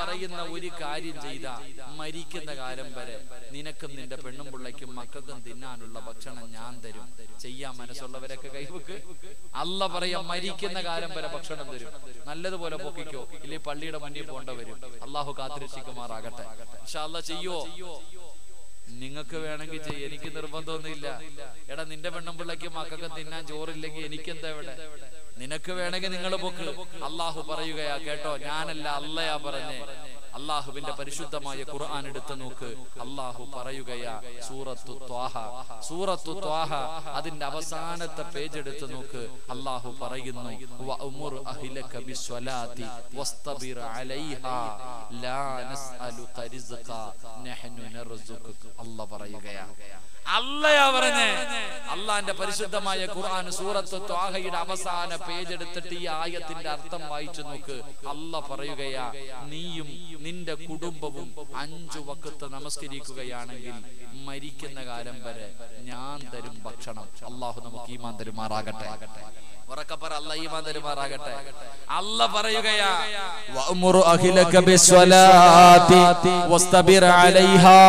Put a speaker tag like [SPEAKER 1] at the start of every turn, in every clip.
[SPEAKER 1] പറയുന്ന ഒരു കാര്യം ചെയ്ത മരിക്കുന്ന കാലം വരെ നിനക്കും നിന്റെ പെണ്ണും പിള്ളയ്ക്കും മക്കൾക്കും തിന്നാനുള്ള ഭക്ഷണം ഞാൻ തരും ചെയ്യാൻ മനസ്സുള്ളവരൊക്കെ കൈവക്ക് അല്ല പറയാ മരിക്കുന്ന കാലം വരെ ഭക്ഷണം തരും നല്ലതുപോലെ പൊക്കിക്കോ ഇല്ലേ പള്ളിയുടെ മുന്നിൽ പോണ്ട വരും അള്ളാഹു കാത്തിരക്ഷിക്കുമാറാകട്ടെ പക്ഷെ അല്ല ചെയ്യോ നിങ്ങൾക്ക് വേണമെങ്കിൽ ചെയ്യ എനിക്ക് നിർബന്ധമൊന്നുമില്ല എടാ നിന്റെ പെണ്ണും പിള്ളയ്ക്ക് മക്കൾക്ക് തിന്നാൻ ചോറില്ലെങ്കിൽ എനിക്കെന്താ ഇവിടെ നിനക്ക് വേണമെങ്കിൽ നിങ്ങൾ പൊക്ക് അള്ളാഹു പറയുകയാ കേട്ടോ ഞാനല്ല അല്ലയാ പറഞ്ഞേ അള്ളാഹുവിന്റെ പരിശുദ്ധമായ ഖുർആൻ എടുത്തു നോക്ക് അള്ളാഹു പറയുകയാ സൂറത്തു ത്വാഹ സൂറത്തു ത്വാഹ അതിന്റെ അവസാനത്തെ പേജ് എടുത്തു നോക്ക് അള്ളാഹു പറയുന്നു വഅ്മുർ അഹ്ലക ബിസ്വലാത്തി വസ്തബിർ അലൈഹാ ലാ നസ്അലുക റിസ്ഖ നഹ്നു നർസുഖുക അല്ലാഹ് പറയുകയാ അല്ലയാ പറഞ്ഞേ അള്ളാന്റെ പരിശുദ്ധമായ ഖുർആൻ സൂറത്ത് ത്വാഹയുടെ അവസാന പേജ് എടുത്തിട്ട് ഈ ആയത്തിന്റെ അർത്ഥം വായിച്ചു നോക്ക് അല്ല പറയുകയാ നീയും നിന്റെ കുടുംബവും അഞ്ചു വക്കത്ത് നമസ്കരിക്കുകയാണെങ്കിൽ മരിക്കുന്ന കാലം വരെ ഞാൻ തരും ഭക്ഷണം അള്ളാഹു നമുക്ക് ഈമാൻ തരുമാറാകട്ടെ ഉറക്കപ്പറ അല്ല ഈമാൻ തരുമാറാകട്ടെ അല്ല പറയുകയാ
[SPEAKER 2] وأمر أهلك بالصلاة واصطبر عليها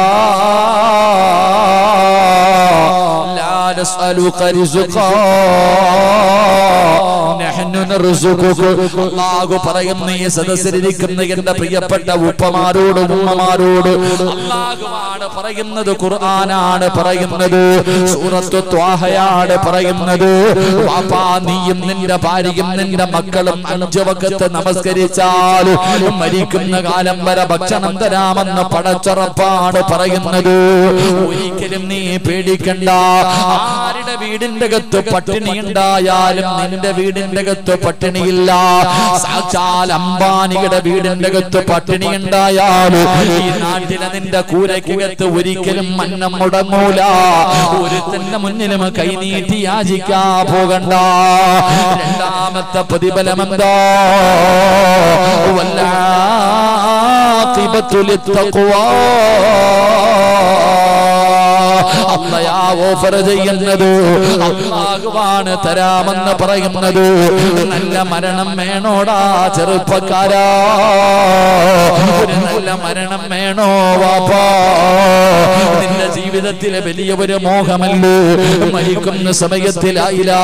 [SPEAKER 2] لا نسألك رزقا نحن نرزقك അള്ളാഹു പറയുന്ന ഈ സദസ്സിലിരിക്കുന്ന എന്റെ പ്രിയപ്പെട്ട ഉപ്പമാരോട് ഉമ്മമാരോട് അള്ളാഹുവാണ് പറയുന്നത് ഖുർആനാണ് പറയുന്നത് സൂറത്ത് ത്വാഹയാണ് പറയുന്നത് പാപ്പാ നീയും നിന്റെ ഭാര്യയും നിന്റെ മക്കളും അഞ്ചു വക്കത്ത് നമസ്കരിച്ചാൽ മരിക്കുന്ന കാലം വരെ ഭക്ഷണം തരാമെന്ന് പടച്ചുറപ്പാണ് പറയുന്നത് ഒരിക്കലും നീ പേടിക്കണ്ട ആരുടെ വീടിന്റെ അകത്ത് പട്ടിണി ഉണ്ടായാലും നിന്റെ വീടിന്റെ അകത്ത് പട്ടിണിയില്ല സാക്ഷാൽ അംബാനിയുടെ വീടിന്റെ അകത്ത് പട്ടിണി ഉണ്ടായാലും ഈ നാട്ടിലെ നിന്റെ കൂരയ്ക്കകത്ത് ഒരിക്കലും മന്നം മുടങ്ങൂല ഒരുത്തന്റെ മുന്നിലും കൈനീട്ടി യാചിക്കാ പോകണ്ട രണ്ടാമത്തെ പ്രതിഫലം എന്താ അല്ലയാ ഓഫർ ചെയ്യുന്നത് അള്ളാഹുവാണ് തരാമെന്ന് പറയുന്നത് നല്ല മരണം വേണോടാ ചെറുപ്പക്കാരാ ഒരു നല്ല മരണം വേണോ വാപ്പാ നിന്റെ ജീവിതത്തിലെ വലിയ ഒരു മോഹമല്ലേ മരിക്കുന്ന സമയത്തിൽ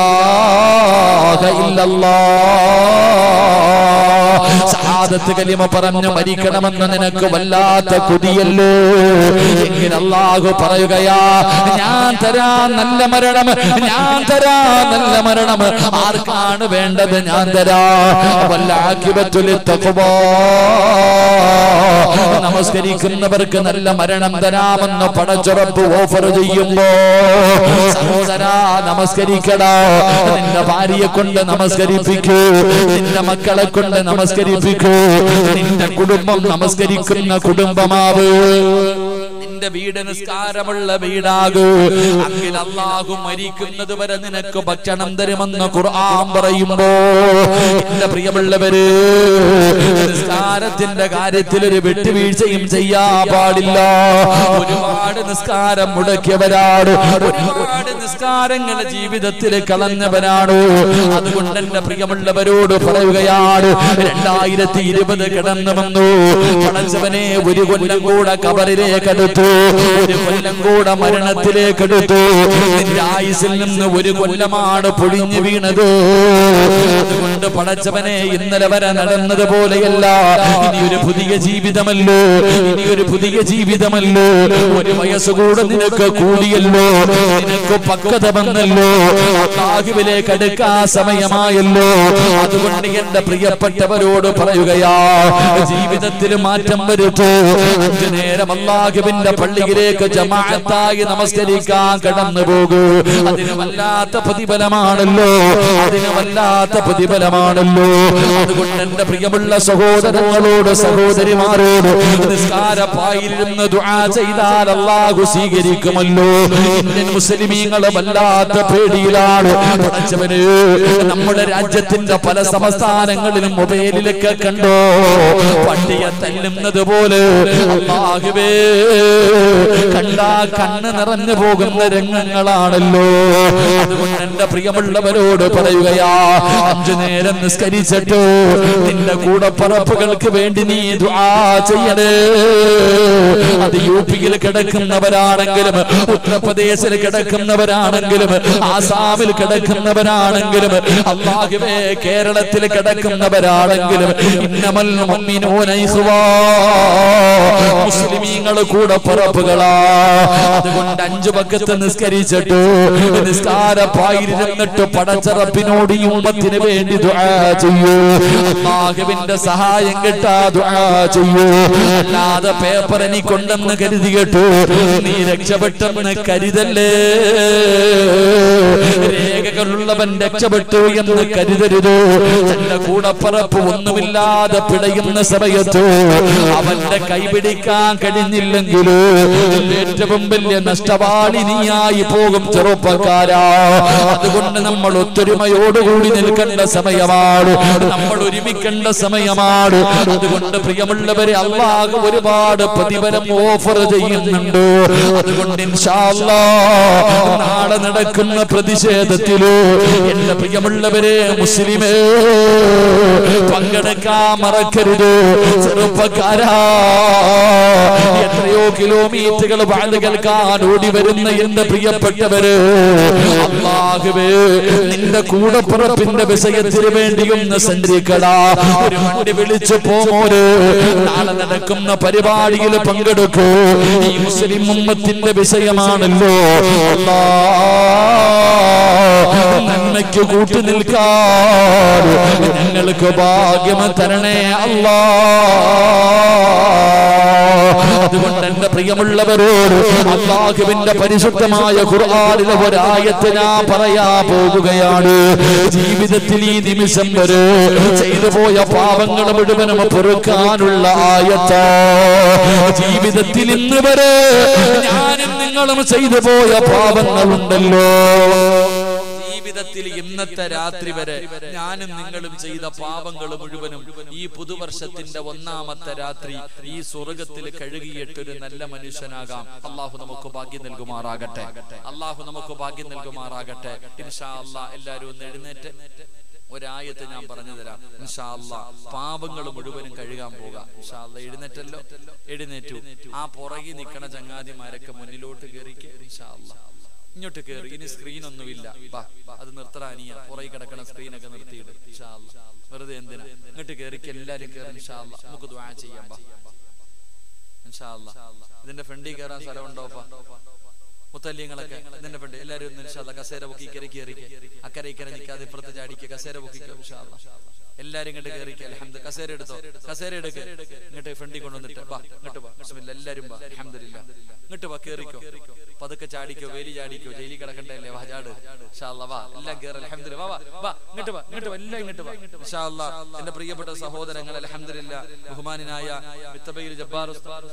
[SPEAKER 2] സഹാദത്ത് കലിമ പറഞ്ഞു മരിക്കണമെന്ന് നിനക്ക് വല്ലാത്ത കുതിയല്ലോ എങ്കിൽ അള്ളാഹു പറയുകയാ ഞാൻ തരാ നല്ല മരണം ഞാൻ തരാ നല്ല മരണം ആർക്കാണ് വേണ്ടത് ഞാൻ തരാ വല്ലാക്കിപത്തുലി തക്കുവോ നമസ്കരിക്കുന്നവർക്ക് നല്ല മരണം തരാമെന്ന് പടച്ചുറപ്പ് ഓഫർ ചെയ്യുമ്പോ സഹോദരാ നമസ്കരിക്കടാ നിന്റെ ഭാര്യയെ കൊണ്ട് നമസ്കരിപ്പിക്കൂ നിന്റെ മക്കളെ കൊണ്ട് നമസ്കരിപ്പിക്കൂ നിന്റെ കുടുംബം നമസ്കരിക്കുന്ന കുടുംബമാവ് നിന്റെ വീട് നിസ്കാരമുള്ള വീടാകൂ അങ്ങിൽ അള്ളാഹു മരിക്കുന്നത് വരെ നിനക്ക് ഭക്ഷണം തരുമെന്ന് ഖുർആൻ പറയുമ്പോ എന്റെ പ്രിയമുള്ളവര് നിസ്കാരത്തിന്റെ കാര്യത്തിൽ ഒരു വിട്ടുവീഴ്ചയും ചെയ്യാ പാടില്ല ഒരുപാട് നിസ്കാരം മുടക്കിയവരാണ് ഒരുപാട് നിസ്കാരങ്ങളെ ജീവിതത്തിൽ കളഞ്ഞവരാണ് അതുകൊണ്ട് എന്റെ പ്രിയമുള്ളവരോട് പറയുകയാണ് രണ്ടായിരത്തി ഇരുപത് കിടന്നു വന്നു പടച്ചവനെ ഒരു കൊല്ലം കൂടെ കബറിലേക്ക് എടുത്തു ഒരു കൊല്ലം കൂടെ മരണത്തിലേക്ക് എടുത്തു നിന്റെ ആയുസിൽ നിന്ന് ഒരു കൊല്ലമാണ് പൊഴിഞ്ഞു വീണത് അതുകൊണ്ട് പടച്ചവനെ ഇന്നലെ വരെ നടന്നത് പോലെയല്ല ഇനി ഒരു പുതിയ ജീവിതമല്ലോ ഇനി ഒരു പുതിയ ജീവിതമല്ലോ ഒരു വയസ്സ് കൂടെ നിനക്ക് കൂടിയല്ലോ നിനക്ക് പക്വത വന്നല്ലോ അള്ളാഹുവിലേക്ക് അടുക്കാ സമയമായല്ലോ അതുകൊണ്ട് എന്റെ പ്രിയപ്പെട്ടവരോട് പറയുകയാ ജീവിതത്തിൽ മാറ്റം വരുത്തൂ അഞ്ചു നേരം അള്ളാഹുവിന്റെ പള്ളിയിലേക്ക് ജമാഅത്തായി നമസ്കരിക്കാൻ കടന്നു പോകൂ അതിന് വല്ലാത്ത പ്രതിഫലമാണല്ലോ അതിന് വല്ലാത്ത പ്രതിഫലമാണല്ലോ അതുകൊണ്ട് എന്റെ പ്രിയമുള്ള സഹോദരങ്ങളോട് സഹോദരിമാരോട് നിസ്കാരപ്പായിരുന്ന് ദുആ ചെയ്താൽ അള്ളാഹു സ്വീകരിക്കുമല്ലോ ഇന്ത്യൻ മുസ്ലിമീങ്ങള് വല്ലാത്ത പേടിയിലാണ് പടച്ചവന് നമ്മുടെ രാജ്യത്തിന്റെ പല സംസ്ഥാനങ്ങളിലും മൊബൈലിലൊക്കെ കണ്ടോ പട്ടിയെ തല്ലുന്നത് പോലെ അള്ളാഹുവേ കണ്ടാ കണ്ണ് നിറഞ്ഞു പോകുന്ന രംഗങ്ങളാണല്ലോ അതുകൊണ്ട് എന്റെ പ്രിയമുള്ളവരോട് പറയുകയാ അഞ്ചു നേരം നിസ്കരിച്ചിട്ടോ നിന്റെ കൂടെ പറപ്പുകൾക്ക് വേണ്ടി നീ ദുആ ചെയ്യണേ അത് യു പിയിൽ കിടക്കുന്നവരാണെങ്കിലും ഉത്തർപ്രദേശിൽ കിടക്കുന്നവരാണെങ്കിലും ആസാമിൽ കിടക്കുന്നവരാണെങ്കിലും അള്ളാഹുവേ കേരളത്തിൽ കിടക്കുന്നവരാണെങ്കിലും ഇന്നമൽ മുഅ്മിനൂന ഇഖ്വാ മുസ്ലിമീങ്ങൾ കൂടെ പുറപ്പുകളാ അതുകൊണ്ട് അഞ്ചു പക്കത്ത് നിസ്കരിച്ചിട്ടു നിസ്കാരപ്പായിരുന്നിട്ട് പടച്ചറപ്പിനോട് ഈ ഉമ്മത്തിന് വേണ്ടി ദുആ ചെയ്യൂ അള്ളാഹുവിന്റെ സഹായം കിട്ടാ ദുആ ചെയ്യൂ അല്ലാതെ പേപ്പർ എനിക്കുണ്ടെന്ന് കരുതി കേട്ടു നീ രക്ഷപ്പെട്ടെന്ന് കരുതല്ലേ രേഖകളുള്ളവൻ രക്ഷപ്പെട്ടു എന്ന് കരുതരുത് തന്റെ കൂടപ്പറപ്പ് ഒന്നുമില്ലാതെ പിടയുന്ന സമയത്ത് അവന്റെ കൈപിടിക്കാൻ കഴിഞ്ഞില്ലെങ്കിലോ ഏറ്റവും വലിയ നഷ്ടവാളി നീയായി പോകും ചെറുപ്പക്കാരാ അതുകൊണ്ട് നമ്മൾ ഒത്തൊരുമയോടുകൂടി നിൽക്കേണ്ട സമയമാണ് നമ്മൾ ഒരുമിക്കേണ്ട സമയമാണ് അതുകൊണ്ട് പ്രിയമുള്ളവരെ അള്ളാഹ് ഒരുപാട് പ്രതിഫലം ഓഫർ ചെയ്യുന്നുണ്ട് അതുകൊണ്ട് ഇൻഷാ അല്ലാ നാളെ നടക്കുന്ന പ്രതിഷേധത്തിലോ എന്റെ പ്രിയമുള്ളവരെ മുസ്ലിമേ പങ്കെടുക്കാൻ മറക്കരുത് ചെറുപ്പക്കാരാ എത്രയോ കിലോമീറ്ററുകൾ വാഴ് കേൾക്കാൻ ഓടി വരുന്ന എന്റെ പ്രിയപ്പെട്ടവര് അള്ളാഹുവേ നിന്റെ കൂടപ്പുറപ്പിന്റെ വിഷയത്തിന് വേണ്ടിയൊന്ന് സഞ്ചരിക്കടാ ഒരു വണ്ടി വിളിച്ചു പോമോര് നാളെ നടക്കുന്ന പരിപാടിയിൽ പങ്കെടുക്കൂ ഈ മുസ്ലിം ഉമ്മത്തിന്റെ വിഷയമാണല്ലോ അല്ലാ നന്മയ്ക്ക് കൂട്ടു നിൽക്കാൻ ഞങ്ങൾക്ക് ഭാഗ്യം തരണേ അല്ലാ അതുകൊണ്ട് എന്റെ പ്രിയമുള്ളവരോട് അള്ളാഹുവിന്റെ പരിശുദ്ധമായ ഖുർആനിലെ ഒരായത്ത് ഞാൻ പറയാ പോകുകയാണ് ജീവിതത്തിൽ ഈ നിമിഷം വരെ ചെയ്തു പോയ പാപങ്ങൾ മുഴുവനും പൊറുക്കാനുള്ള ആയത്ത ജീവിതത്തിൽ ഇന്ന് വരെ ഞാനും നിങ്ങളും ചെയ്തു പോയ പാപങ്ങളുണ്ടല്ലോ
[SPEAKER 1] ജീവിതത്തിൽ ഇന്നത്തെ രാത്രി വരെ ഞാനും നിങ്ങളും ചെയ്ത പാപങ്ങൾ മുഴുവനും ഈ പുതുവർഷത്തിന്റെ ഒന്നാമത്തെ രാത്രി ഈ സ്വർഗത്തിൽ കഴുകിയിട്ടൊരു നല്ല മനുഷ്യനാകാം അള്ളാഹു നമുക്ക് ഭാഗ്യം നൽകുമാറാകട്ടെ അള്ളാഹു നമുക്ക് ഭാഗ്യം നൽകുമാറാകട്ടെ ഇൻഷാ അല്ലാ എല്ലാരും ഒന്ന് എഴുന്നേറ്റ് ഒരായത്ത് ഞാൻ പറഞ്ഞു തരാം ഇൻഷാ അല്ലാ പാപങ്ങൾ മുഴുവനും കഴുകാൻ പോകാം ഇൻഷാ അല്ലാ എഴുന്നേറ്റല്ലോ എഴുന്നേറ്റു ആ പുറകെ നിൽക്കണ ചങ്ങാതിമാരൊക്കെ മുന്നിലോട്ട് കയറിക്ക് ഇൻഷാ അല്ലാ ഇങ്ങോട്ട് കയറി ഇനി സ്ക്രീൻ ഒന്നുമില്ല വാ അത് നിർത്തറാനിയ പുറകെ കിടക്കണ സ്ക്രീനൊക്കെ നിർത്തിയിട്ട് ഇൻഷാ അല്ലാ. വെറുതെ എന്തിനാ ഇങ്ങോട്ട് കയറിക്ക് എല്ലാരും കയറി ഇൻഷാ അല്ലാ. നമുക്ക് ദ്വാ ചെയ്യാം വാ. ഇൻഷാ അല്ലാ. ഇതിന്റെ ഫ്രണ്ടിൽ കയറാൻ സ്ഥലമുണ്ടോപ്പാ മുത്തല്യങ്ങളൊക്കെ ഇതിന്റെ ഫ്രണ്ട് എല്ലാരും ഒന്ന് ഇൻഷാ അല്ലാ കസേര പൊക്കി കയറി കയറി അക്കരെ ഇക്കരെ നിൽക്കാതെ ഇപ്പുറത്ത് ചാടിക്ക് കസേര പൊക്കിക്കോ ഇൻഷാ അല്ലാ. എല്ലാരും ഇങ്ങോട്ട് കയറിക്ക് അൽഹംദ് കസേര എടുത്തോ കസേര എടുക്ക് ഇങ്ങോട്ട് ഫ്രണ്ടിൽ കൊണ്ടുവന്നിട്ട് വാ ഇങ്ങോട്ട് വാ ബിസ്മില്ലാ എല്ലാരും വാ അൽഹംദുലില്ലാ ഇങ്ങോട്ട് വാ കേറിക്കോ പതുക്കെ ചാടിക്കോ വേലി ചാടിക്കോ ജയിലിൽ കിടക്കണ്ടല്ലേ വാ ചാട് ഇൻഷാ അല്ലാ വാ എല്ലാം കേറി അൽഹംദുലില്ലാ വാ വാ വാ ഇങ്ങോട്ട് വാ ഇങ്ങോട്ട് വാ എല്ലാം ഇങ്ങോട്ട് വാ ഇൻഷാ അല്ലാ എന്റെ പ്രിയപ്പെട്ട സഹോദരങ്ങൾ അൽഹംദുലില്ലാ ബഹുമാനായ മിത്തബയിൽ ജബ്ബാർ ഉസ്താദ്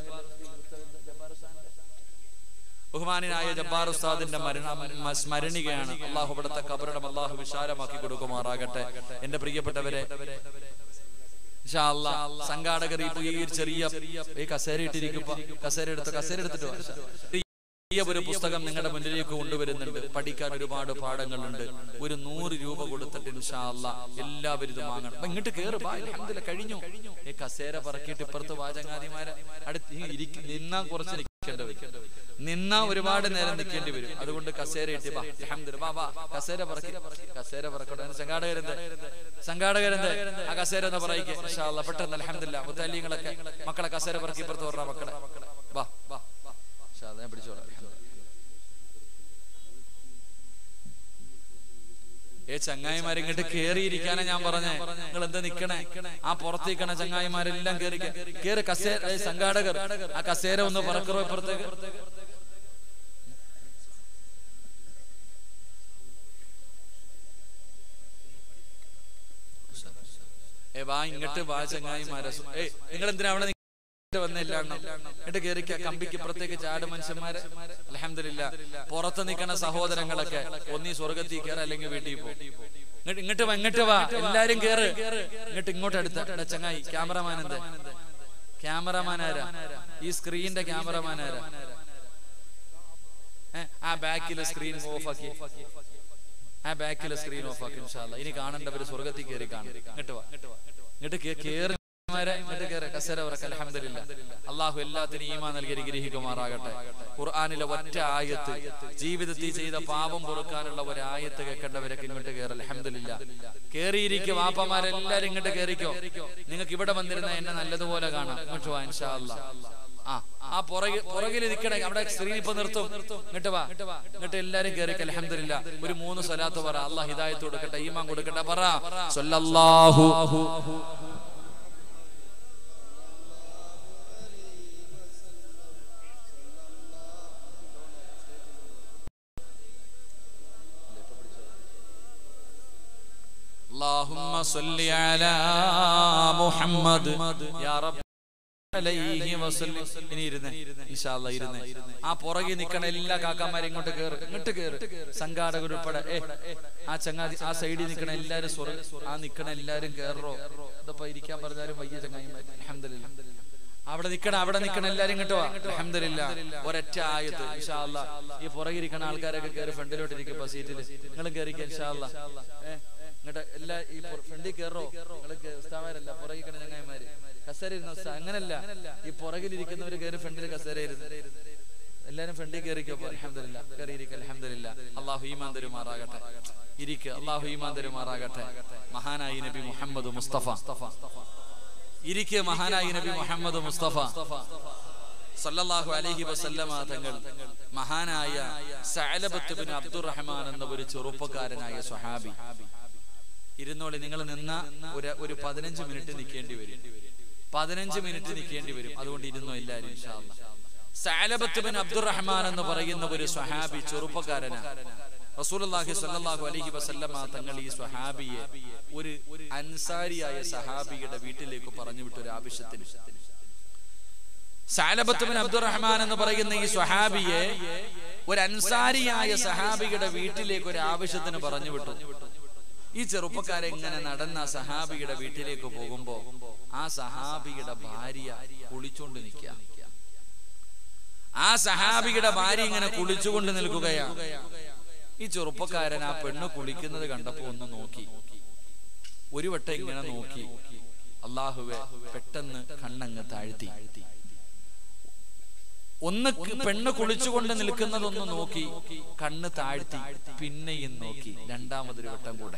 [SPEAKER 1] ബഹുമാനായ ജബ്ബാർ ഉസ്താദിന്റെ മരണം മ- സ്മരണികയാണ് അള്ളാഹു ഇവിടുത്തെ കബറിടം അള്ളാഹു വിശാലമാക്കി കൊടുക്കുമാറാകട്ടെ എന്റെ പ്രിയപ്പെട്ടവരെ ഇൻഷാ അല്ലാ, സംഘാടകർ ഈ പുതിയ ഈ ചെറിയ ഈ കസേര ഇട്ടിരിക്കുമ്പോ കസേര എടുത്ത് കസേര എടുത്തിട്ട് വാ. ചെറിയ ഒരു പുസ്തകം നിങ്ങളുടെ മുന്നിലേക്ക് കൊണ്ടുവരുന്നുണ്ട് പഠിക്കാൻ ഒരുപാട് പാഠങ്ങളുണ്ട് ഒരു നൂറ് രൂപ കൊടുത്തിട്ട് ഇൻഷാ അല്ലാ എല്ലാവരും ഇത് വാങ്ങണം അപ്പൊ ഇങ്ങോട്ട് കേറ് വാ, അൽഹംദുലില്ലാ, കഴിഞ്ഞു ഈ കസേര പറക്കിയിട്ട് ഇപ്പുറത്ത് വാചങ്ങാതിമാരെ അടുത്ത് ഈ ഇരിക്ക നിന്നാ കുറച്ച് നിൽക്കേണ്ടി വരും നിന്നാ ഒരുപാട് നേരം നിൽക്കേണ്ടി വരും അതുകൊണ്ട് കസേര ഇട്ട് വാ അൽഹംദുലില്ലാ, വാ വാ കസേര പറക്കി കസേര പറക്കട്ടെ സംഘാടകരെന്ത് സംഘാടകരെന്ത് ആ കസേര എന്ന് പറയിക്കേ ഇൻഷാ അല്ലാ, പെട്ടെന്ന് അലഹമില്ല മുത്തല്യങ്ങളൊക്കെ മക്കളെ കസേര പറക്കി ഇപ്പുറത്ത് പറഞ്ഞ മക്കളെ വാ വാ ഇൻഷാ അല്ലാ, ഞാൻ പിടിച്ചോളാം ഏ ചങ്ങായിമാരെ ഇങ്ങോട്ട് കേറിയിരിക്കാനാ ഞാൻ പറഞ്ഞേ നിങ്ങൾ എന്താ നിക്കണേ ആ പുറത്തേക്കണ ചങ്ങായിമാരെല്ലാം കേറി കേറി കസേര ഏ, സംഘാടകർ ആ കസേര ഒന്ന് പറക്കറോ ഇപ്പുറത്തേക്ക് ഏ വാ ഇങ്ങോട്ട് വാ ചങ്ങായിമാരെ ഏ നിങ്ങൾ എന്തിനാ അവിടെ നിക്ക- വന്നില്ല എന്നിട്ട് കേറിക്ക കമ്പിക്ക് ഇപ്പുറത്തേക്ക് ചാട് മനുഷ്യന്മാരെ അലഹമില്ല പുറത്ത് നിൽക്കണ സഹോദരങ്ങളൊക്കെ ഒന്നീ സ്വർഗത്തിൽ കയറ അല്ലെങ്കിൽ വീട്ടിൽ പോ ഇങ്ങോട്ട് ഇങ്ങോട്ട് വാ ഇങ്ങോട്ട് വാ എല്ലാരും കേറ് ഇങ്ങോട്ട് ഇങ്ങോട്ട് അടുത്ത എടാ ചങ്ങായി ക്യാമറമാൻ എന്ത് ക്യാമറമാൻ ആരാ ഈ സ്ക്രീനിന്റെ ക്യാമറമാൻ ആരാ ആ ബാക്കിലെ സ്ക്രീൻ ഓഫ് ആക്കി ആ ബാക്കിലെ സ്ക്രീൻ ഓഫ് ആക്കി ഇൻഷാല്ല ഇനി കാണേണ്ടവര് സ്വർഗത്തിൽ കയറി കാണും ഇങ്ങോട്ട് വാ ഇങ്ങോട്ട് കേ- കേറി മാരെ ഇങ്ങോട്ട് കേറി കസര ഉറക്ക അൽഹംദുലില്ലാ അള്ളാഹു എല്ലാത്തിനും ഈമാ നൽകി അനുഗ്രഹിക്കുമാറാകട്ടെ ഖുർആനിലെ ഒറ്റ ആയത്ത് ജീവിതത്തിൽ ചെയ്ത പാപം പൊറുക്കാനുള്ള ഒരു ആയത്ത് കേൾക്കേണ്ടവരൊക്കെ ഇങ്ങോട്ട് കയറി അലഹമില്ല കേറിയിരിക്കും വാപ്പമാരെല്ലാരും ഇങ്ങോട്ട് കേറിക്കോ നിങ്ങൾക്ക് ഇവിടെ വന്നിരുന്ന എന്നെ നല്ലതുപോലെ കാണാം ഇങ്ങോട്ട് വാ ഇൻഷാ അല്ലാ ആ ആ പുറകിൽ പുറകിൽ നിൽക്കണേ അവിടെ സ്ക്രീൻ ഇപ്പൊ നിർത്തും ഇങ്ങോട്ട് വാ ഇങ്ങോട്ട് എല്ലാരും കയറി അലഹമില്ല ഒരു മൂന്ന് സ്വലാത്ത് പറ അള്ളാഹ് ഹിദായത്ത് കൊടുക്കട്ടെ ഈമാൻ കൊടുക്കട്ടെ പറ സല്ലല്ലാഹു اللهم صل على محمد يا رب അലൈഹി വസല്ലം. ഇനി ഇരുന്ന് ഇൻഷാ അല്ലാ ഇരുന്ന് ആ പുറകെ നിൽക്കണ എല്ലാ കാക്കന്മാരും ഇങ്ങോട്ട് കേറ് ഇങ്ങോട്ട് കേറ് സംഘാടകർ ഉൾപ്പെടെ ഏ ആ ചങ്ങാതി ആ സൈഡിൽ നിൽക്കണ എല്ലാരും സ്വർഗ ആ നിൽക്കണ എല്ലാരും കേറോ ഇതിപ്പോ ഇരിക്കാൻ പറഞ്ഞാലും വയ്യ ചങ്ങായിമാർ അൽഹംദുലില്ലാ അവിടെ നിൽക്കണ അവിടെ നിൽക്കണ എല്ലാരും ഇങ്ങോട്ട് വാ അൽഹംദുലില്ലാ ഒരൊറ്റ ആയത്ത് ഇൻഷാ അല്ലാ ഈ പുറകെ ഇരിക്കണ ആൾക്കാരൊക്കെ കേറി ഫ്രണ്ടിലോട്ട് ഇരിക്കും സീറ്റിൽ നിങ്ങളും കയറിക്കുക ഇൻഷാ അല്ലാ ഏ ഇങ്ങോട്ട് എല്ലാ ഈ ഫ്രണ്ടിൽ കയറോ നിങ്ങൾക്ക് ഉസ്താമാരല്ല പുറകെ ഇരിക്കണ ചങ്ങായിമാര് കസേര ഇരുന്ന ഉസ്താ അങ്ങനല്ല ഈ പുറകിലിരിക്കുന്നവര് കയറി ഫ്രണ്ടിൽ കസേര ഇരുന്ന് എല്ലാരും ഫ്രണ്ടിൽ കയറിക്കോ അലഹമില്ല കയറിയിരിക്കുക അലഹമില്ല അള്ളാഹു ഈമാൻ തരുമാറാകട്ടെ ഇരിക്കുക അള്ളാഹു ഈമാൻ തരുമാറാകട്ടെ മഹാനായി നബി മുഹമ്മദ് മുസ്തഫ ഇരിക്കുക മഹാനായി നബി മുഹമ്മദ് മുസ്തഫ സല്ലല്ലാഹു അലൈഹി വസല്ലമ തങ്ങൾ മഹാനായ സഅലബത്ത് ബിൻ അബ്ദുറഹ്മാൻ എന്ന ഒരു ചെറുപ്പക്കാരനായ സ്വഹാബി ഇരുന്നോളി നിങ്ങൾ നിന്ന ഒരു ഒരു പതിനഞ്ച് മിനിറ്റ് നിൽക്കേണ്ടി വരും പതിനഞ്ച് മിനിറ്റ് നിൽക്കേണ്ടി വരും അതുകൊണ്ട് ഇരുന്നോ എല്ലാവരും ഇൻഷാ അല്ലാ. സഅലബത്ത് ബിൻ അബ്ദുറഹ്മാൻ എന്ന് പറയുന്ന ഒരു സ്വഹാബി ചെറുപ്പക്കാരനാണ് റസൂലുള്ളാഹി സ്വല്ലല്ലാഹു അലൈഹി വസല്ലമ തങ്ങൾ ഈ സ്വഹാബിയെ ഒരു അൻസാരിയായ സഹാബിയുടെ വീട്ടിലേക്ക് പറഞ്ഞു വിട്ട ഒരു ആവശ്യത്തിന് സാലബത്ത് ബിൻ അബ്ദുറഹ്മാൻ എന്ന് പറയുന്ന ഈ സ്വഹാബിയെ ഒരു അൻസാരിയായ സഹാബിയുടെ വീട്ടിലേക്ക് ഒരു ആവശ്യത്തിന് പറഞ്ഞു വിട്ടു ഈ ചെറുപ്പക്കാരെ ഇങ്ങനെ നടന്ന ആ സഹാബിയുടെ വീട്ടിലേക്ക് പോകുമ്പോ ആ സഹാബിയുടെ ഭാര്യ കുളിച്ചോണ്ട് നിൽക്കുക ആ സഹാബിയുടെ ഭാര്യ ഇങ്ങനെ കുളിച്ചുകൊണ്ട് നിൽക്കുകയാ ഈ ചെറുപ്പക്കാരൻ ആ പെണ്ണ് കുളിക്കുന്നത് കണ്ടപ്പോ ഒന്ന് നോക്കി ഒരു വട്ടം ഇങ്ങനെ നോക്കി അള്ളാഹുവെ പെട്ടെന്ന് കണ്ണങ്ങ് താഴ്ത്തി ഒന്ന് ക- പെണ്ണ് കുളിച്ചുകൊണ്ട് നിൽക്കുന്നതൊന്ന് നോക്കി കണ്ണ് താഴ്ത്തി പിന്നെയും നോക്കി രണ്ടാമതൊരു വട്ടം കൂടെ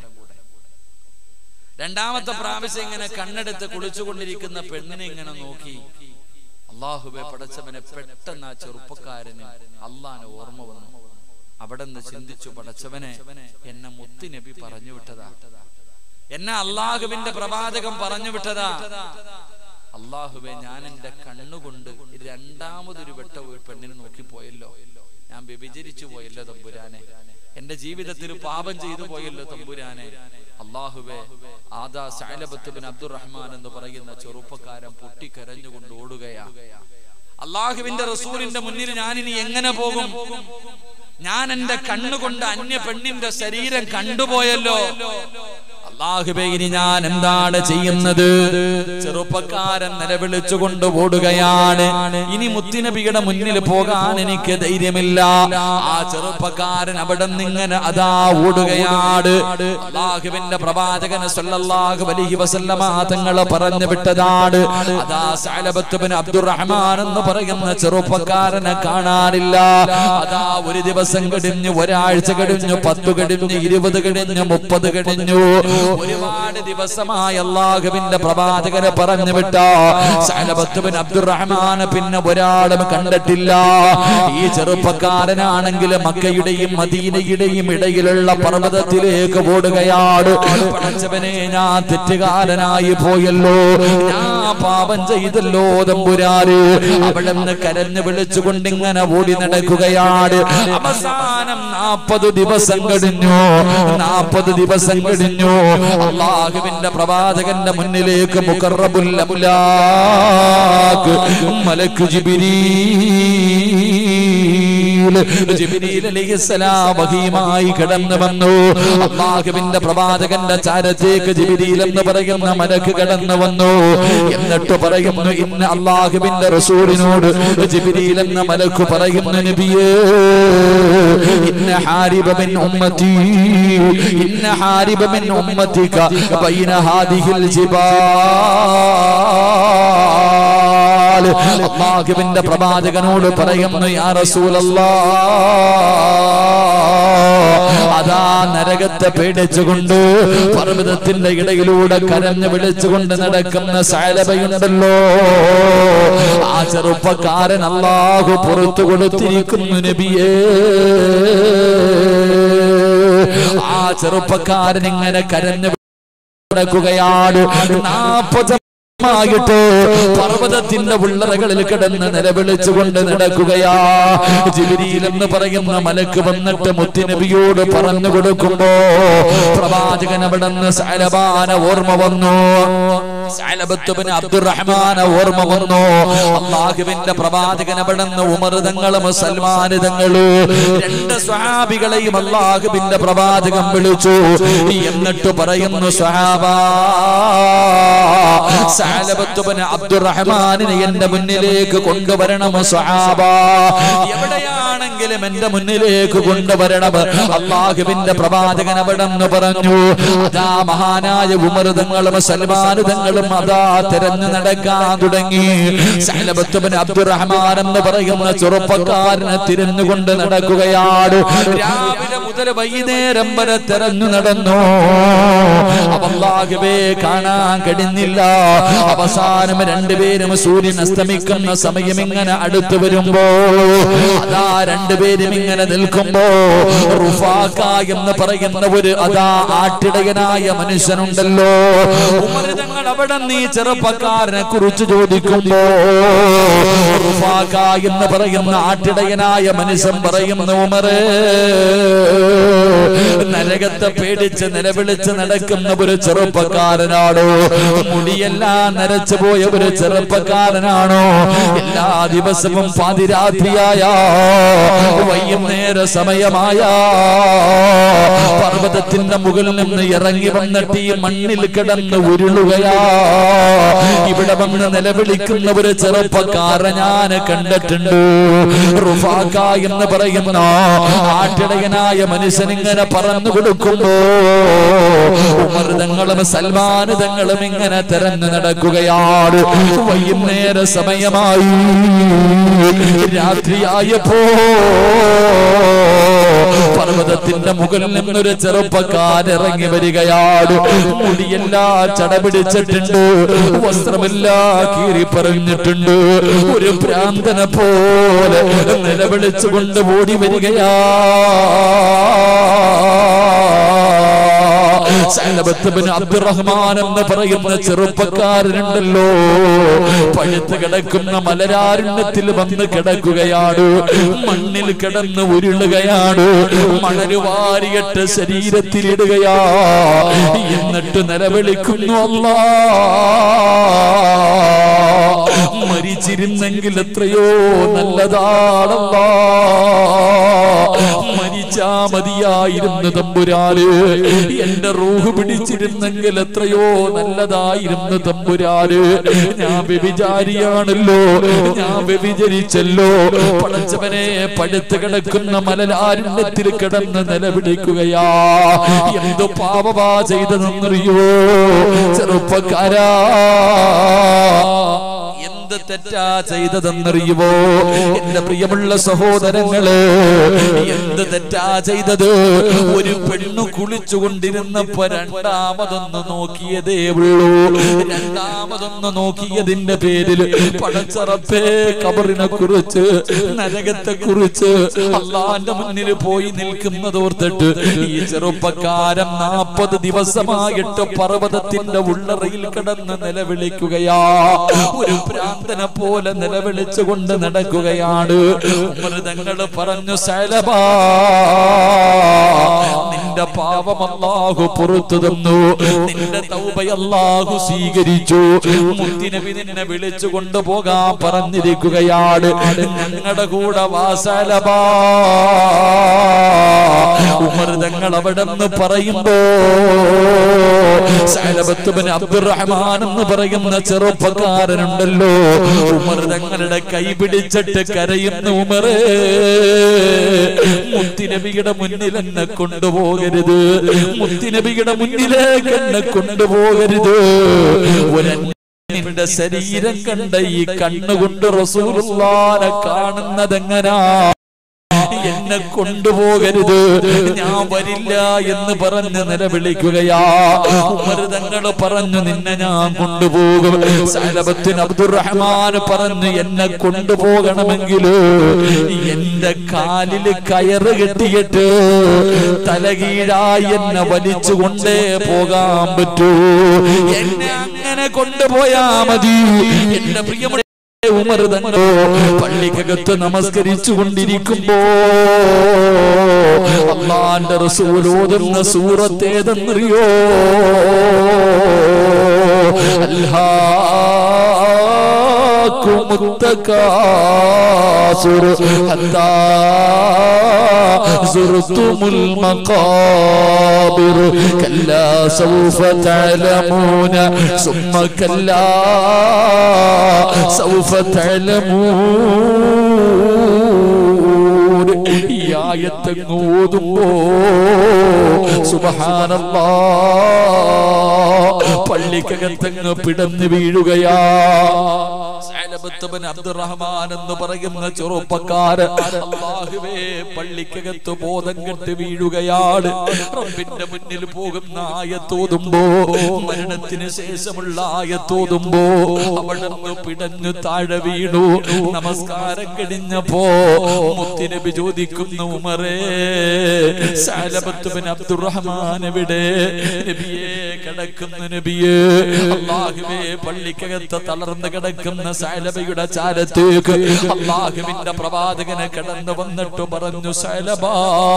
[SPEAKER 1] രണ്ടാമത്തെ പ്രാവശ്യം ഇങ്ങനെ കണ്ണെടുത്ത് കുളിച്ചുകൊണ്ടിരിക്കുന്ന പെണ്ണിനെ ഇങ്ങനെ നോക്കി അള്ളാഹുബെ പടച്ചവനെ പെട്ടെന്ന് ആ ചെറുപ്പക്കാരന് അള്ളാന് ഓർമ്മ വന്നു അവിടെ നിന്ന് ചിന്തിച്ചു പടച്ചവനെ എന്നെ മുത്തി നബി പറഞ്ഞു വിട്ടതാ എന്നെ അള്ളാഹുവിന്റെ പ്രവാചകം പറഞ്ഞു വിട്ടതാ അള്ളാഹുവെ ഞാൻ എന്റെ കണ്ണുകൊണ്ട് രണ്ടാമതൊരു വെട്ട ഒരു പെണ്ണിനെ നോക്കിപ്പോയല്ലോ ഞാൻ വ്യഭിചരിച്ചു പോയല്ലോ തമ്പുരാനെ എന്റെ ജീവിതത്തിൽ പാപം ചെയ്തു പോയല്ലോ തമ്പുരാനെ അള്ളാഹുവെ ആദാ സൈലബത്ത് ബിൻ അബ്ദുറഹ്മാൻ എന്ന് പറയുന്ന ചെറുപ്പക്കാരൻ പൊട്ടിക്കരഞ്ഞുകൊണ്ട് ഓടുകയാ അള്ളാഹുവിന്റെ റസൂലിന്റെ മുന്നിൽ ഞാൻ ഇനി എങ്ങനെ പോകും ഞാൻ എന്റെ കണ്ണുകൊണ്ട് അന്യ പെണ്ണിന്റെ ശരീരം കണ്ടുപോയല്ലോ അള്ളാഹുബെ ഇനി ഞാൻ എന്താണ് ചെയ്യുന്നത് ചെറുപ്പക്കാരൻ നിലവിളിച്ചുകൊണ്ട് ഓടുകയാണ് ഇനി മുത്തിനബിയുടെ മുന്നിൽ പോകാൻ എനിക്ക് ധൈര്യമില്ല ആ ചെറുപ്പക്കാരൻ അവിടെ നിങ്ങനെ അതാ ഓടുകയാണ് അള്ളാഹുവിന്റെ പ്രവാചകന് സല്ലല്ലാഹു അലൈഹി വസല്ലമ തങ്ങളെ പറഞ്ഞു വിട്ടതാണ് അതാ സഅലബത്ത് ബിൻ അബ്ദുറഹ്മാൻ എന്ന് പറയുന്ന ചെറുപ്പക്കാരനെ കാണാനില്ല അതാ ഒരു ദിവസം കഴിഞ്ഞു ഒരാഴ്ച കഴിഞ്ഞു പത്ത് കഴിഞ്ഞു ഇരുപത് കഴിഞ്ഞു മുപ്പത് കഴിഞ്ഞു ഒരുപാട് ദിവസമായി അള്ളാഹുവിന്റെ പ്രവാചകനെ പറഞ്ഞു വിട്ട സഅലബത്ത് ബിൻ അബ്ദുറഹ്മാൻ പിന്നെ ഒരാളും കണ്ടിട്ടില്ല ഈ ചെറുപ്പക്കാരനാണെങ്കിൽ മക്കയുടെയും മദീനയുടെയും ഇടയിലുള്ള പർവ്വതത്തിലേക്ക് ഓടുകയാണ് പടച്ചവനെ ഞാൻ തെറ്റുകാരനായി പോയല്ലോ ഞാൻ പാപം ചെയ്തല്ലോ തമ്പുരാര് അവിടെ നിന്ന് കരഞ്ഞു വിളിച്ചുകൊണ്ട് ഇങ്ങനെ ഓടി നടക്കുകയാണ് അവസാനം നാൽപ്പത് ദിവസം കഴിഞ്ഞു നാൽപ്പത് ദിവസം കഴിഞ്ഞു അള്ളാഹുവിന്റെ പ്രവാചകന്റെ മുന്നിലേക്ക് മുക്കറബുൽ അമുലാക്ക് മലക്ക് ജിബിരീ
[SPEAKER 2] ജിബിരിയിൽ ജിബിരിയിൽ അലൈഹിസ്സലാം വഹിയുമായി കടന്നു വന്നു അള്ളാഹുവിന്റെ പ്രവാചകന്റെ ചാരത്തേക്ക് ജിബിരിയിൽ എന്ന് പറയുന്ന മലക്ക് കടന്നു വന്നു എന്നിട്ട് പറയുന്നു ഇന്ന അള്ളാഹുവിന്റെ റസൂലിനോട് ജിബിരിയിൽ എന്ന മലക്ക് പറയുന്നു നബിയേ ഇന്ന ഹാരിബ മിൻ ഉമ്മത്തി ഇന്ന ഹാരിബ മിൻ ഉമ്മത്തിക ബൈന ഹാദിഹിൽ ജിബാൽ അള്ളാഹുവിന്റെ പ്രവാചകനോട് പറയുന്നു യാ റസൂലല്ലാ അതാ നരകത്തെ പേടിച്ചുകൊണ്ട് പർവ്വതത്തിന്റെ ഇടയിലൂടെ കരഞ്ഞു വിളിച്ചുകൊണ്ട് നടക്കുന്ന സാലഭയുണ്ടല്ലോ ആ ചെറുപ്പക്കാരൻ അള്ളാഹു പുറത്തു കൊടുത്തിരിക്കുന്നു നബിയേ ആ ചെറുപ്പക്കാരൻ ഇങ്ങനെ കരഞ്ഞു നടക്കുകയാണ് നാപ്പത് ായിട്ട് പർവ്വതത്തിന്റെ ഉള്ളറകളിൽ കിടന്ന് നിലവിളിച്ചുകൊണ്ട് നടക്കുകയാ ജിബിരിയിൽ എന്ന് പറയുന്ന മലക്ക് വന്നിട്ട് മുത്തുനബിയോട് പറഞ്ഞു കൊടുക്കുമ്പോ പ്രവാചകൻ അവിടെ നിന്ന് സലബാന ഓർമ്മ വന്നു സലബത്തുബിന് അബ്ദുറഹ്മാന ഓർമ്മ വന്നു അള്ളാഹുവിന്റെ പ്രവാചകൻ അവിടെ നിന്ന് ഉമർതങ്ങളും സൽമാനിതങ്ങള് രണ്ട് സ്വഹാബികളെയും അള്ളാഹുവിന്റെ പ്രവാചകൻ വിളിച്ചു എന്നിട്ട് പറയുന്നു സ്വഹാബാ സാലബത്തുബന് അബ്ദുറഹ്മാനിനെ എന്റെ മുന്നിലേക്ക് കൊണ്ടുവരണം സ്വഹാബ എവിടെയാണെങ്കിലും എന്റെ മുന്നിലേക്ക് കൊണ്ടുവരണം അള്ളാഹുവിന്റെ പ്രവാചകൻ അവിടെ നിന്ന് പറഞ്ഞു അതാ മഹാനായ ഉമർതങ്ങളും സൽമാനുതങ്ങളും അതാ തിരഞ്ഞു നടക്കാൻ തുടങ്ങി സാലബത്തുബന് അബ്ദുറഹ്മാൻ എന്ന് പറയുന്ന ചെറുപ്പക്കാരനെ തിരഞ്ഞുകൊണ്ട് നടക്കുകയാണ് രാവിലെ മുതൽ വൈകുന്നേരം വരെ തിരഞ്ഞു നടന്നു അള്ളാഹുവേ കാണാൻ കഴിഞ്ഞില്ല അവസാനം രണ്ടുപേരും സൂര്യൻ അസ്തമിക്കുന്ന സമയം ഇങ്ങനെ അടുത്തു വരുമ്പോ അതാ രണ്ടുപേരും ഇങ്ങനെ നിൽക്കുമ്പോ റുഫാക്ക എന്ന് പറയുന്ന ഒരു അതാ ആട്ടിടയനായ മനുഷ്യനുണ്ടല്ലോ ഉമരിതങ്ങൾ അവിടെ നീ ചെറുപ്പക്കാരനെ കുറിച്ച് ചോദിക്കുമ്പോ റുഫാക്ക എന്ന് പറയുന്ന ആട്ടിടയനായ മനുഷ്യൻ പറയുന്ന ഉമറേ നരകത്തെ പേടിച്ച് നിലവിളിച്ച് നടക്കുന്ന ഒരു ചെറുപ്പക്കാരനാണോ മുടിയെല്ലാം നരച്ചു പോയ ഒരു ചെറുപ്പക്കാരനാണോ എല്ലാ ദിവസവും പാതിരാത്രിയായ വൈകുന്നേര സമയമായ പർവ്വതത്തിന്റെ മുകളിൽ നിന്ന് ഇറങ്ങി വന്നിട്ട് ഈ മണ്ണിൽ കിടന്ന് ഉരുളുകയാ ഇവിടെ വന്ന് നിലവിളിക്കുന്ന ഒരു ചെറുപ്പക്കാരൻ ഞാൻ കണ്ടിട്ടുണ്ട് റുഫാക്ക എന്ന് പറയുന്ന ആട്ടിടയനായ മനുഷ്യൻ ഇങ്ങനെ പറഞ്ഞു കൊടുക്കുമ്പോ ഉമർതങ്ങളും സൽമാനുതങ്ങളും ഇങ്ങനെ തെരഞ്ഞു നടക്കുകയാണ് വൈകുന്നേര സമയമായി രാത്രിയായപ്പോ പർവ്വതത്തിന്റെ മുകളിൽ നിന്നൊരു ചെറുപ്പക്കാരൻ ഇറങ്ങി വരികയാണ് മുടിയെല്ലാം ചടപിടിച്ചിട്ടുണ്ട് വസ്ത്രമെല്ലാം കീറി പറഞ്ഞിട്ടുണ്ട് ഒരു ഭ്രാന്തനെ പോലെ നിലവിളിച്ചുകൊണ്ട് ഓടി വരികയാ സലബത്തുബിന് അബ്ദുറഹ്മാൻ എന്ന് പറയുന്ന ചെറുപ്പക്കാരനുണ്ടല്ലോ പഴുത്ത് കിടക്കുന്ന മലരാരുണ്യത്തിൽ വന്ന് കിടക്കുകയാണ് മണ്ണിൽ കിടന്ന് ഉരുളുകയാണ് മണല് വാരിയിട്ട് ശരീരത്തിലിടുകയാ എന്നിട്ട് നിലവിളിക്കുന്നു അല്ലാ മരിച്ചിരുന്നെങ്കിൽ എത്രയോ നല്ലതാണല്ലാ മരിച്ചാ മതിയായിരുന്നു തമ്പുരാല് എന്റെ റൂഹ് പിടിച്ചിരുന്നെങ്കിൽ എത്രയോ നല്ലതായിരുന്നു തമ്പുരാല് ഞാൻ വ്യഭിചാരിയാണല്ലോ ഞാൻ വ്യഭിചരിച്ചല്ലോ പടച്ചവനെ പഴുത്ത് കിടക്കുന്ന മലലാരുണ്യത്തിൽ കിടന്ന് നിലവിളിക്കുകയാ എന്തു പാപമാ ചെയ്തതെന്നറിയോ ചെറുപ്പക്കാരാ എന്ത് തെറ്റാ ചെയ്തതെന്നറിയുവോ എന്റെ പ്രിയമുള്ള സഹോദരങ്ങള് എന്ത് തെറ്റാ ചെയ്തത് ഒരു പെണ്ണു കുളിച്ചുകൊണ്ടിരുന്നപ്പോ രണ്ടാമതൊന്ന് നോക്കിയതേ ഉള്ളൂ രണ്ടാമതൊന്ന് നോക്കിയതിന്റെ പേരിൽ പടച്ചറപ്പേ കബറിനെ കുറിച്ച് നരകത്തെ കുറിച്ച് അള്ളാന്റെ മുന്നിൽ പോയി നിൽക്കുന്നത് ഓർത്തിട്ട് ഈ ചെറുപ്പക്കാരൻ നാൽപ്പത് ദിവസമായിട്ട് പർവ്വതത്തിന്റെ ഉള്ളറയിൽ കിടന്ന് നിലവിളിക്കുകയാ ഒരു ഭ്രാന്തനെ പോലെ നിലവിളിച്ചുകൊണ്ട് നടക്കുകയാണ് ഉമർ തങ്ങൾ പറഞ്ഞു സലബാ നിന്റെ നിന്റെ പാപം അല്ലാഹു പുറത്തു തന്നു നിന്റെ തൗബ അല്ലാഹു സ്വീകരിച്ചു മുത്തിനബി നിന്നെ വിളിച്ചു കൊണ്ടുപോകാൻ പറഞ്ഞിരിക്കുകയാണ് ഞങ്ങളുടെ കൂടെ വാസലബാ ഉമർ തങ്ങൾ അവിടെ നിന്ന് പറയുമ്പോ സലബത്തുബിൻ അബ്ദുറഹ്മാൻ എന്ന് പറയുന്ന ചെറുപ്പക്കാരനുണ്ടല്ലോ ഉമർ തങ്ങളുടെ കൈ പിടിച്ചിട്ട് കരയുന്ന ഉമറേ മുത്തിനബിയുടെ മുന്നിൽ എന്നെ കൊണ്ടുപോകരുത് മുത്തിനബിയുടെ മുന്നിലേക്ക് എന്നെ കൊണ്ടുപോകരുത് ഒരു നിന്റെ ശരീരം കണ്ട ഈ കണ്ണുകൊണ്ട് റസൂലുള്ളാനെ കാണുന്നതെങ്ങനാ എന്നെ കൊണ്ടുപോകരുത് ഞാൻ വരില്ല എന്ന് പറഞ്ഞ് നിലവിളിക്കുകയാ ഉമർ തങ്ങൾ പറഞ്ഞു നിന്നെ ഞാൻ കൊണ്ടുപോകും സലബത്തിന് അബ്ദുറഹ്മാൻ പറഞ്ഞു എന്നെ കൊണ്ടുപോകണമെങ്കിൽ എന്റെ കാലിൽ കയറ് കെട്ടിയിട്ട് തലകീഴായി എന്നെ വലിച്ചുകൊണ്ടേ പോകാൻ പറ്റൂ എന്നെ അങ്ങനെ കൊണ്ടുപോയാ മതി എന്റെ പ്രിയമുള്ള ഉമർ തങ്ങളോ പള്ളിക്കകത്ത് നമസ്കരിച്ചു കൊണ്ടിരിക്കുമ്പോ അള്ളാന്റെ റസൂലോതുന്ന സൂറത്തേതെന്നറിയോ التكاثر حتى زرتم المقابر كلا سوف تعلمون ثم كلا سوف تعلمون ഈ ആയത്തങ്ങ് ഓതുമ്പോ സുബഹാനല്ലാ പള്ളിക്കകത്തങ്ങ് പിടന്നു വീഴുകയാ സഅലബത്ത് ബിൻ അബ്ദുറഹ്മാൻ എന്ന് പറയുന്ന ചെറുപ്പക്കാരൻ അല്ലാഹുവേ പള്ളിക്കകത്ത് ബോധം കെട്ട് വീഴുകയാണ് റബ്ബിന്റെ മുന്നിൽ പോകുന്ന ആയത്തോതുമ്പോ മരണത്തിന് ശേഷമുള്ള ആയത്തോതുമ്പോ അവിടെ നിന്ന് പിടഞ്ഞു താഴെ വീണു നമസ്കാരം കഴിഞ്ഞപ്പോ മുത്തിനബി ചോദിക്കുന്നു ഉമറേ സഅലബത്ത് ബിൻ അബ്ദുറഹ്മാൻ എവിടെ നബിയെ കിടക്കുന്ന നബിയെ അല്ലാഹുവേ പള്ളിക്കകത്ത് തളർന്ന് കിടക്കുന്ന സൈലബയുടെ ചാരത്തേക്ക് അള്ളാഹുവിന്റെ പ്രവാചകന് കടന്നു വന്നിട്ട് പറഞ്ഞു സൈലബാ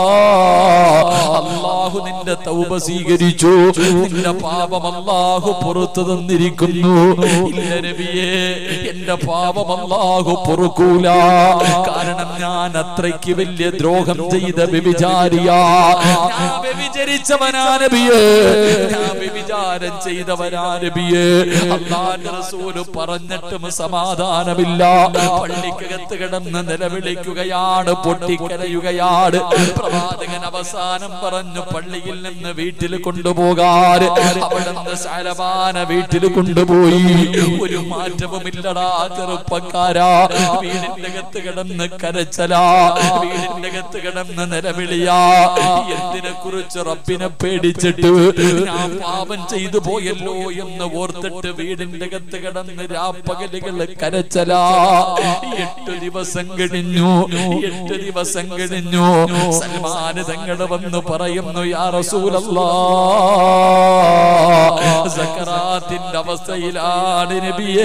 [SPEAKER 2] അള്ളാഹു നിന്റെ തൗബ സ്വീകരിച്ചു നിന്റെ പാപം അള്ളാഹു പുറത്തു തന്നിരിക്കുന്നു ഇല്ല നബിയെ എന്റെ പാപം അള്ളാഹു പൊറുക്കൂല കാരണം ഞാൻ അത്രയ്ക്ക് വലിയ ദ്രോഹം ചെയ്ത വ്യഭിചാരിയാ ഞാൻ വ്യഭിചരിച്ചവനാ നബിയെ ഞാൻ വ്യഭിചാരം ചെയ്തവനാ നബിയെ അള്ളാന്റെ റസൂല് പറഞ്ഞിട്ടും സമാധാനമില്ല പള്ളിക്കകത്ത് കിടന്ന് നിലവിളിക്കുകയാണ് പൊട്ടിക്കരയുകയാണ് പ്രവാചകൻ അവസാനം പറഞ്ഞു പള്ളിയിൽ നിന്ന് വീട്ടിൽ കൊണ്ടുപോകാൻ അവിടെ നിന്ന് ശാലമാന വീട്ടിൽ കൊണ്ടുപോയി ഒരു മാറ്റവുമില്ലടാ ചെറുപ്പക്കാരാ വീടിന്റെ അകത്ത് കിടന്ന് കരച്ചലാ വീടിന്റെ അകത്ത് കിടന്ന് നിലവിളിയാ എന്തിനെ കുറിച്ച് റബ്ബിനെ പേടിച്ചിട്ട് ഞാൻ പാപം ചെയ്തു പോയല്ലോ എന്ന് ഓർത്തിട്ട് വീടിന്റെ അകത്ത് കിടന്ന് രാപ്പകലുകൾ കരച്ചലാ എട്ട് ദിവസം കഴിഞ്ഞു എട്ട് ദിവസം കഴിഞ്ഞു സൽമാന് തങ്ങള് വന്ന് പറയുന്നു യാ റസൂലല്ലാ സക്കറാത്തിന്റെ അവസ്ഥയിലാണ് നബിയേ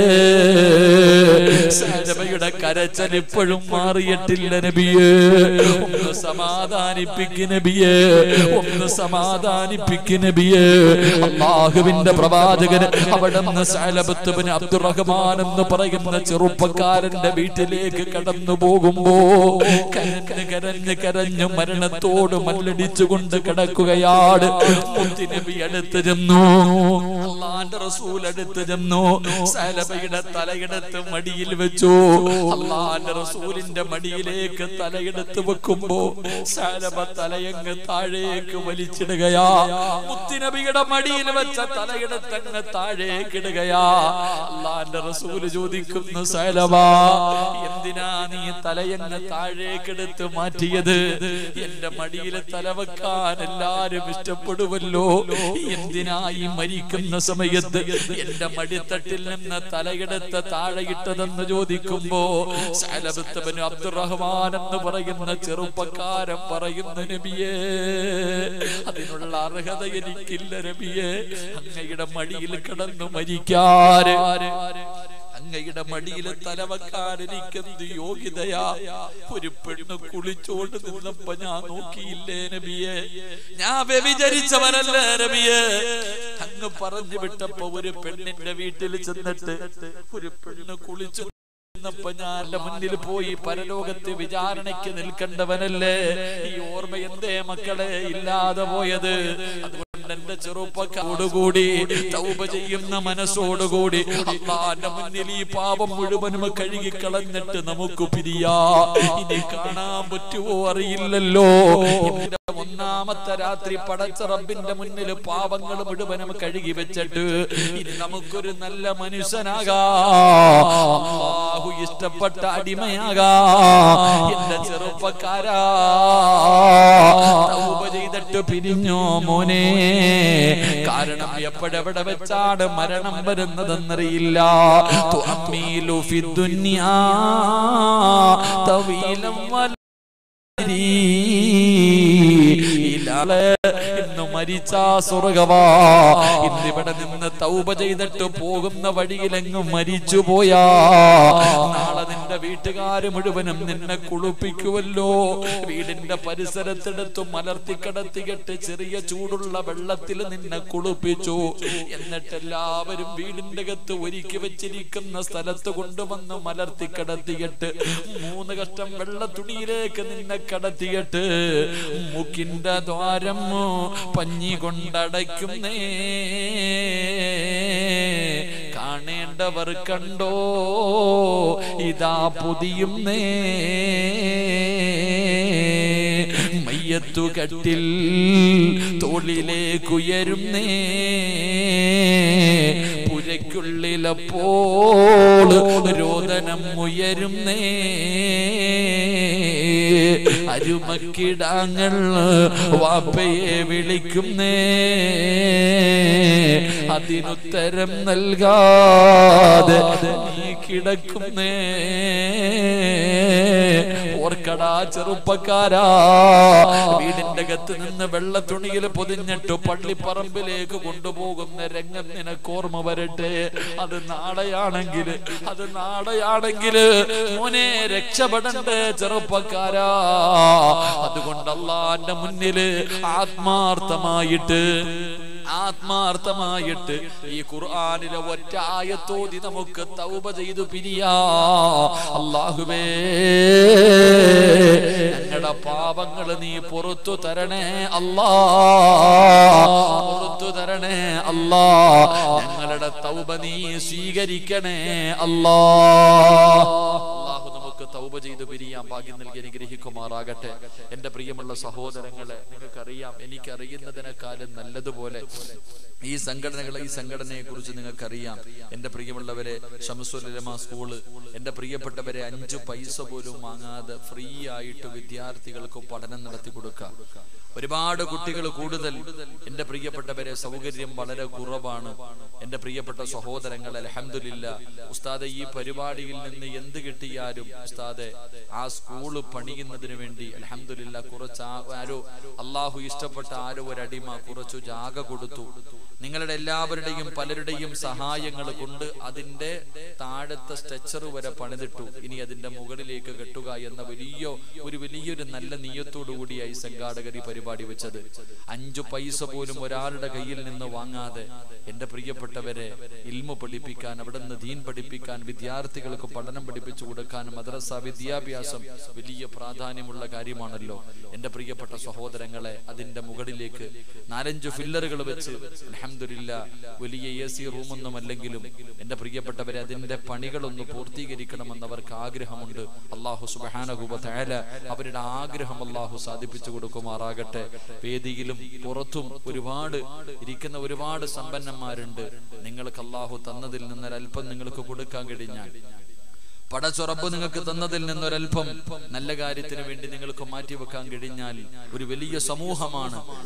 [SPEAKER 2] സലമയുടെ കരച്ചൽ ഇപ്പോഴും മാറിയിട്ടില്ല നബിയേ ഒന്ന് സമാധാനിപ്പിക്ക് നബിയേ ഒന്ന് സമാധാനിപ്പിക്ക് നബിയേ അള്ളാഹുവിന്റെ പ്രവാചകന് അവിടെ നിന്ന് സലബത്ത് ബിൻ അബ്ദുറഹ്മാൻ എന്ന് പറയുന്ന ചെറുപ്പക്കാരന്റെ വീട്ടിലേക്ക് കടന്നു പോകുമ്പോ കരഞ്ഞ് കരഞ്ഞ് കരഞ്ഞ് മരണത്തോട് മല്ലടിച്ചുകൊണ്ട് കിടക്കുകയാണ് മുത്തുനബി അടുത്ത് ചെന്നു അള്ളാന്റെ റസൂൽ അടുത്ത് ചെന്നു സലബയുടെ തലയെടുത്ത് മടിയിൽ വെച്ചു അള്ളാന്റെ റസൂലിന്റെ മടിയിലേക്ക് തലയെടുത്ത് വെക്കുമ്പോ സലബ തലയങ്ങ് താഴേക്ക് വലിച്ചിടുകയാ മുത്തുനബിയുടെ മടിയിൽ വെച്ച തലയെടുത്തങ്ങ് താഴേക്ക് ഇടുകയാ അള്ളാന്റെ റസൂല് ചോദിക്കുന്നു സലബ എന്തിനാ നീ തലയങ്ങ് താഴേക്കെടുത്ത് മാറ്റിയത് എന്റെ മടിയിൽ തല വെക്കാൻ എല്ലാരും ഇഷ്ടപ്പെടുമല്ലോ എന്തിനാ ഈ മരിക്കുന്ന സമയത്ത് എന്റെ മടിത്തട്ടിൽ നിന്ന് തലയെടുത്ത് താഴെയിട്ടതെന്ന് ചോദിക്കുമ്പോ സലബത്തവന് അബ്ദുറഹ്മാൻ എന്ന് പറയുന്ന ചെറുപ്പക്കാരൻ പറയുന്ന നബിയേ അതിനുള്ള അർഹത എനിക്കില്ല നബിയേ അങ്ങയുടെ മടിയിൽ കിടന്നു മരിക്കാറ് അങ്ങയുടെ മടിയിൽ തലവക്കാൻ എനിക്കെന്ത് യോഗ്യതയാ ഒരു പെണ്ണ് കുളിച്ചോണ്ട് നിന്നപ്പോ ഞാൻ നോക്കിയില്ലേ നബിയെ ഞാൻ വ്യഭിചരിച്ചവനല്ല നബിയെ അങ്ങ് പറഞ്ഞു വിട്ടപ്പോ ഒരു പെണ്ണിന്റെ വീട്ടിൽ ചെന്നിട്ട് ഒരു പെണ്ണ് കുളിച്ചു പ്പോ ഞാൻ എന്റെ മുന്നിൽ പോയി പരലോകത്ത് വിചാരണയ്ക്ക് നിൽക്കേണ്ടവനല്ലേ ഈ ഓർമ്മ എന്തേ മക്കളെ ഇല്ലാതെ പോയത് അതുകൊണ്ട് എന്റെ ചെറുപ്പക്കാരോടുകൂടി തൗബ ചെയ്യുന്ന മനസ്സോടുകൂടി അള്ളാന്റെ മുന്നിൽ ഈ പാപം മുഴുവനും കഴുകി കളഞ്ഞിട്ട് നമുക്ക് പിരിയാ ഇനി കാണാൻ പറ്റുമോ അറിയില്ലല്ലോ എന്റെ ഒന്നാമത്തെ രാത്രി പടച്ച റബ്ബിന്റെ മുന്നിൽ പാപങ്ങൾ മുഴുവനും കഴുകി വെച്ചിട്ട് ഇനി നമുക്കൊരു നല്ല മനുഷ്യനാകാ അള്ളാഹു ഇഷ്ടപ്പെട്ട അടിമയാകാ എന്റെ ചെറുപ്പക്കാരാ തൗബ ചെയ്തിട്ട് പിരിഞ്ഞോ മോനെ കാരണം എപ്പോഴെവിടെ വെച്ചാണ് മരണം വരുന്നതെന്നറിയില്ല തുഅമ്മീലു ഫിദ്ദുന്യാ തവീലം വല ഇല്ലാള് ഇന്ന് മരിച്ച സ്വർഗവാ ഇന്നിവിടെ നിന്ന് തൗബ ചെയ്തിട്ട് പോകുന്ന വഴിയിലെങ്ങും മരിച്ചു പോയാ നാളെ നിന്റെ വീട്ടുകാര് മുഴുവനും നിന്നെ കുളിപ്പിക്കുമല്ലോ വീടിന്റെ പരിസരത്തെടുത്ത് മലർത്തി കിടത്തിയിട്ട് ചെറിയ ചൂടുള്ള വെള്ളത്തിൽ നിന്നെ കുളിപ്പിച്ചു എന്നിട്ട് എല്ലാവരും വീടിന്റെ അകത്ത് ഒരുക്കി വെച്ചിരിക്കുന്ന സ്ഥലത്ത് കൊണ്ടുവന്ന് മലർത്തി കിടത്തിയിട്ട് മൂന്ന് കഷ്ടം വെള്ള തുണിയിലേക്ക് നിന്നെ കടത്തിയിട്ട് മൂക്കിന്റെ ദ്വാരം പഞ്ഞി കൊണ്ടടയ്ക്കുന്നേ കാണേണ്ടവർ കണ്ടോ ഇതാ പുതിയുന്നേ മയ്യത്തു കട്ടിൽ തോളിലേക്കുയരുന്നേ പുരയ്ക്കുള്ളിലപ്പോൾ രോദനം ഉയരുന്നേ അരുമക്കിടാങ്ങൾ വാപ്പയെ വിളിക്കുന്നേ അതിനുത്തരം നൽകാതെ നീ കിടക്കുന്നേ ഓർക്കടാ ചെറുപ്പക്കാരാ വീടിന്റെ അകത്ത് നിന്ന് വെള്ള തുണിയിൽ പൊതിഞ്ഞിട്ട് പള്ളിപ്പറമ്പിലേക്ക് കൊണ്ടുപോകുന്ന രംഗം നിനക്ക് ഓർമ്മ വരട്ടെ അത് നാളെയാണെങ്കിൽ അത് നാളെയാണെങ്കിൽ മോനെ രക്ഷപ്പെടണ്ടേ ചെറുപ്പക്കാരാ അതുകൊണ്ട് അള്ളാന്റെ മുന്നില് ആത്മാർത്ഥമായിട്ട് ആത്മാർത്ഥമായിട്ട് ഈ ഖുർആനിലെ ഒറ്റ ആയത്തോതി നമുക്ക് തൗബ ചെയ്തു പിരിയാ അള്ളാഹുവേ ഞങ്ങളുടെ പാപങ്ങൾ നീ പുറത്തു തരണേ അല്ലാ പുറത്തു തരണേ അല്ലാ ഞങ്ങളുടെ തൗബ നീ സ്വീകരിക്കണേ അല്ലാ അള്ളാഹു നമുക്ക് തൗബ ചെയ്തു പിരിയാൻ ഭാഗ്യം നൽകി അനുഗ്രഹിക്കുമാറാകട്ടെ എന്റെ പ്രിയമുള്ള സഹോദരങ്ങളെ നിങ്ങൾക്കറിയാം എനിക്കറിയുന്നതിനേക്കാളും നല്ലതുപോലെ ഈ സംഘടനകളെ ഈ സംഘടനയെ കുറിച്ച് നിങ്ങൾക്കറിയാം എന്റെ പ്രിയമുള്ളവരെ ഷംസുലമ സ്കൂള് എന്റെ പ്രിയപ്പെട്ടവരെ അഞ്ചു പൈസ പോലും വാങ്ങാതെ ഫ്രീ ആയിട്ട് വിദ്യാർത്ഥികൾക്ക് പഠനം നടത്തി കൊടുക്കാം ഒരുപാട് കുട്ടികൾ കൂടുതൽ എന്റെ പ്രിയപ്പെട്ടവരെ സൗകര്യം വളരെ കുറവാണ് എന്റെ പ്രിയപ്പെട്ട സഹോദരങ്ങൾ അലഹമില്ല ഉസ്താദെ ഈ പരിപാടിയിൽ നിന്ന് എന്ത് കിട്ടിയാലും ഉസ്താദെ ആ സ്കൂള് പണിയുന്നതിന് വേണ്ടി അലഹമില്ല കുറച്ച് ആ- ആരോ അള്ളാഹു ഇഷ്ടപ്പെട്ട ആരോ ഒരടിമ കുറച്ചു ജാഗ കൊടുത്തു നിങ്ങളുടെ എല്ലാവരുടെയും പലരുടെയും സഹായങ്ങൾ കൊണ്ട് അതിന്റെ താഴത്തെ സ്ട്രെച്ചർ വരെ പണിതിട്ടു ഇനി അതിന്റെ മുകളിലേക്ക് കെട്ടുക എന്ന വലിയ ഒരു വലിയൊരു നല്ല നീയത്തോടു കൂടിയായി സംഘാടകർ ഈ പരിപാടി വെച്ചത് അഞ്ചു പൈസ പോലും ഒരാളുടെ കയ്യിൽ നിന്ന് വാങ്ങാതെ എന്റെ പ്രിയപ്പെട്ടവരെ ഇൽമു പഠിപ്പിക്കാൻ അവിടെ നിന്ന് ദീൻ പഠിപ്പിക്കാൻ വിദ്യാർത്ഥികൾക്ക് പഠനം പഠിപ്പിച്ചു കൊടുക്കാൻ മദ്രസ വിദ്യാഭ്യാസം വലിയ പ്രാധാന്യമുള്ള കാര്യമാണല്ലോ എന്റെ പ്രിയപ്പെട്ട സഹോദരങ്ങളെ അതിന്റെ മുകളിലേക്ക് നാലഞ്ച് ഫില്ലറുകൾ വെച്ച് അലഹമില്ല വലിയ എ സി റൂമൊന്നും അല്ലെങ്കിലും എന്റെ പ്രിയപ്പെട്ടവരെ അതിന്റെ പണികളൊന്ന് പൂർത്തീകരിക്കണമെന്ന് അവർക്ക് ആഗ്രഹമുണ്ട് അള്ളാഹു സുബാനഹുബ തയാല അവരുടെ ആഗ്രഹം അള്ളാഹു സാധിപ്പിച്ചു കൊടുക്കുമാറാകട്ടെ വേദിയിലും പുറത്തും ഒരുപാട് ഇരിക്കുന്ന ഒരുപാട് സമ്പന്നന്മാരുണ്ട് നിങ്ങൾക്ക് അള്ളാഹു തന്നതിൽ നിന്ന് ഒരല്പം നിങ്ങൾക്ക് കൊടുക്കാൻ കഴിഞ്ഞാൽ പടച്ചുറപ്പ് നിങ്ങൾക്ക് തന്നതിൽ നിന്നൊരൽപ്പം നല്ല കാര്യത്തിന് വേണ്ടി നിങ്ങൾക്ക് മാറ്റിവെക്കാൻ കഴിഞ്ഞാൽ ഒരു വലിയ സമൂഹമാണ്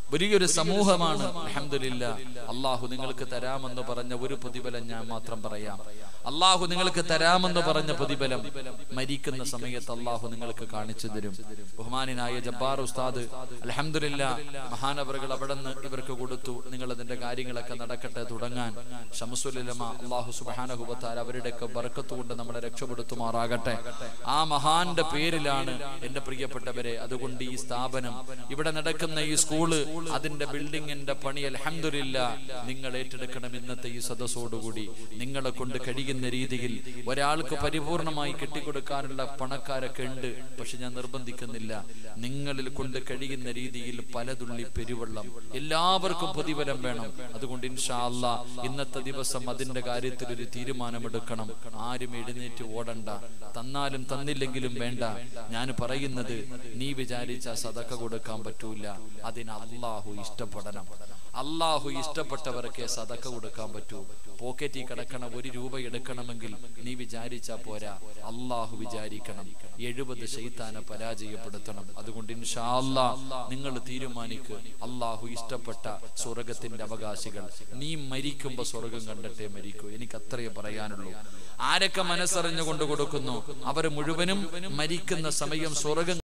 [SPEAKER 1] വലിയൊരു സമൂഹമാണ് അൽഹംദുലില്ലാ അള്ളാഹു നിങ്ങൾക്ക് തരാമെന്ന് പറഞ്ഞ ഒരു പ്രതിഫലം ഞാൻ മാത്രം പറയാം അള്ളാഹു നിങ്ങൾക്ക് തരാമെന്ന് പറഞ്ഞ പ്രതിഫലം മരിക്കുന്ന സമയത്ത് അള്ളാഹു നിങ്ങൾക്ക് കാണിച്ചു തരും ബഹുമാനായ ജബ്ബാർ ഉസ്താദ് അൽഹംദുലില്ലാ മഹാനവറുകൾ അവിടെ നിന്ന് ഇവർക്ക് കൊടുത്തു നിങ്ങൾ അതിന്റെ കാര്യങ്ങളൊക്കെ നടക്കട്ടെ തുടങ്ങാൻ ഷംസുലമ അള്ളാഹു സുബാനഹുബത്താൽ അവരുടെയൊക്കെ ബർക്കത്ത് കൊണ്ട് നമ്മളെ രക്ഷപ്പെടുത്തുമാറാകട്ടെ ആ മഹാന്റെ പേരിലാണ് എന്റെ പ്രിയപ്പെട്ടവരെ അതുകൊണ്ട് ഈ സ്ഥാപനം ഇവിടെ നടക്കുന്ന ഈ സ്കൂള് അതിന്റെ ബിൽഡിങ്ങിന്റെ പണി അലഹമില്ല നിങ്ങൾ ഏറ്റെടുക്കണം ഇന്നത്തെ ഈ സദസ്സോടുകൂടി നിങ്ങളെ കൊണ്ട് കഴിയുന്ന രീതിയിൽ ഒരാൾക്ക് പരിപൂർണമായി കെട്ടിക്കൊടുക്കാനുള്ള പണക്കാരൊക്കെ ഉണ്ട് പക്ഷെ ഞാൻ നിർബന്ധിക്കുന്നില്ല നിങ്ങളിൽ കൊണ്ട് കഴിയുന്ന രീതിയിൽ പലതുള്ളി പെരുവെള്ളം എല്ലാവർക്കും പ്രതിഫലം വേണം അതുകൊണ്ട് ഇൻഷാ അല്ലാ ഇന്നത്തെ ദിവസം അതിന്റെ കാര്യത്തിൽ ഒരു തീരുമാനമെടുക്കണം ആരും എഴുന്നേറ്റ് ഓടണ്ട തന്നാലും തന്നില്ലെങ്കിലും വേണ്ട ഞാൻ പറയുന്നത് നീ വിചാരിച്ച സതക്ക കൊടുക്കാൻ പറ്റൂല അതിന് അള്ളാഹു ഇഷ്ടപ്പെടണം അള്ളാഹു ഇഷ്ടപ്പെട്ടവർക്ക് സതക്ക കൊടുക്കാൻ പറ്റൂ പോക്കറ്റിൽ കിടക്കണ ഒരു രൂപ എടുക്കണമെങ്കിൽ നീ വിചാരിച്ചാ പോരാ അള്ളാഹു വിചാരിക്കണം എഴുപത് ശൈത്താനെ പരാജയപ്പെടുത്തണം അതുകൊണ്ട് ഇൻഷാ അല്ലാ നിങ്ങൾ തീരുമാനിക്ക് അള്ളാഹു ഇഷ്ടപ്പെട്ട സ്വർഗത്തിന്റെ അവകാശികൾ നീ മരിക്കുമ്പോ സ്വർഗം കണ്ടിട്ടേ മരിക്കൂ എനിക്ക് അത്രയേ പറയാനുള്ളൂ ആരൊക്കെ മനസ്സറിഞ്ഞുകൊണ്ട് കൊടുക്കുന്നു അവർ മുഴുവനും മരിക്കുന്ന സമയം സ്വർഗം